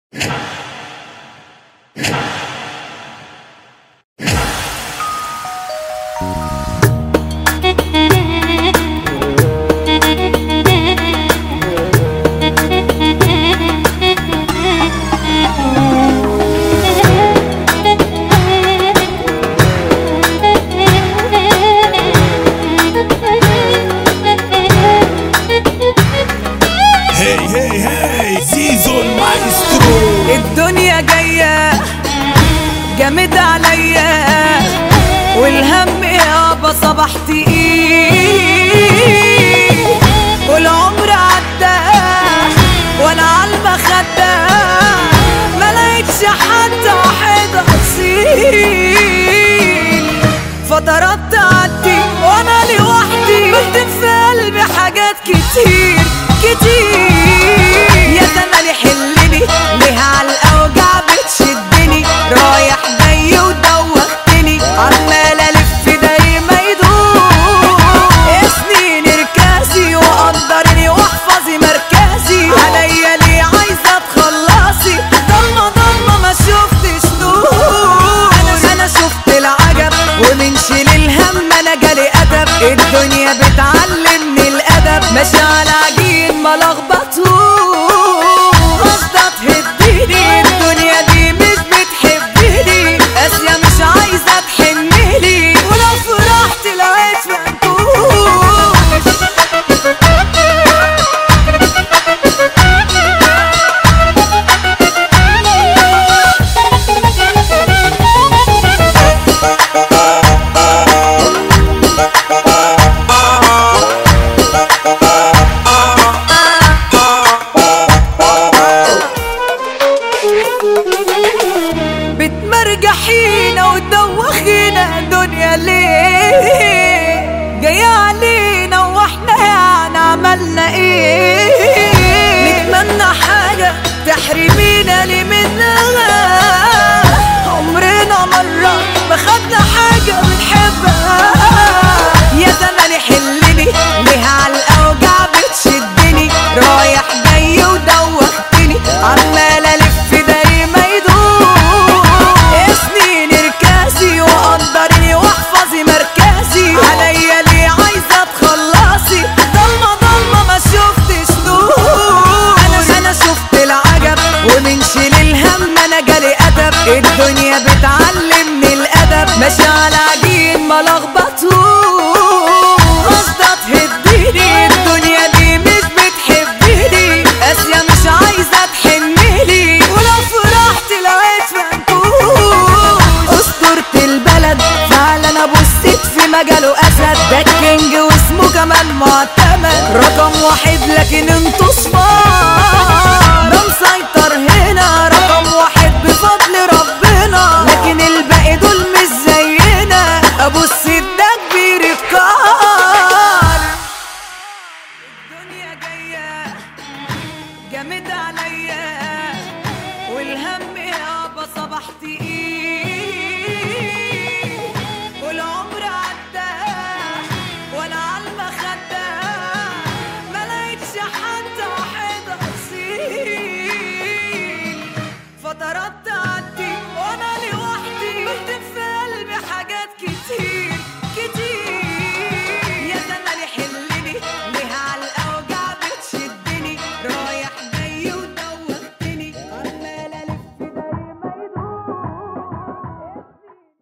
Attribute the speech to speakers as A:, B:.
A: هي هي هي زيزو المايسترو
B: الدنيا جاية جامد عليا والهم يابا صباح تقيل والعمر عدى وانا عالمخدة ما لقيتش حتى واحد اصيل فترات تعدي وانا لوحدي بكتب في قلبي حاجات كتير كتير يا زماني حلني ليه عالاوجع بتشدني رايح جاي ودوختني عمال الف دايما يدور يا سنين اركاسي وقدرني واحفظي مركزي عليا ليه عايزه تخلصي ضلمه ضلمه ما شفتش نور انا انا شفت العجب ومن شيل الهم انا جالي ادب الدنيا بتعلمني الادب ماشي على عجين ما لخبطوش قصدك تهديني الدنيا دي مش بتحبني قاسية مش عايزة تحنلي ولو فرحت لقيت منكوش بتمرجحينا وتدوخينا دنيا ليه جاية علينا واحنا يعني عملنا ايه نتمنى حاجة تحرمينا ليه منها عمرنا مرة ما خدنا حاجة بنحبها يا زماني حلني ليه عالاوجع بتشدني رايح جاي ودوختني عمال الف دايما يدور يا سنين اركاسي وقدرني واحفظي مركزي عليا ليه عايزه تخلصي ضلمه ضلمه ما شفتش نور انا انا شفت العجب ومن شيل الهم انا جالي ادب الدنيا بتعلمني الادب ماشي على عجين ما لخبطوش قصدها تهديني الدنيا دي مش بتحبني قاسية مش عايزة تحنلي ولو فرحت لقيت منكوش اسطورة البلد فعلا ابو الست في مجاله اسد ده الكينج واسمه كمان معتمد رقم واحد لكن انتوا صفار ده مسيطر هنا رقم واحد بفضل ربنا لكن الباقي دول مش زينا ابو الست ده كبير الكار الدنيا جايه جامد عليا والهم يابا صباح تقيل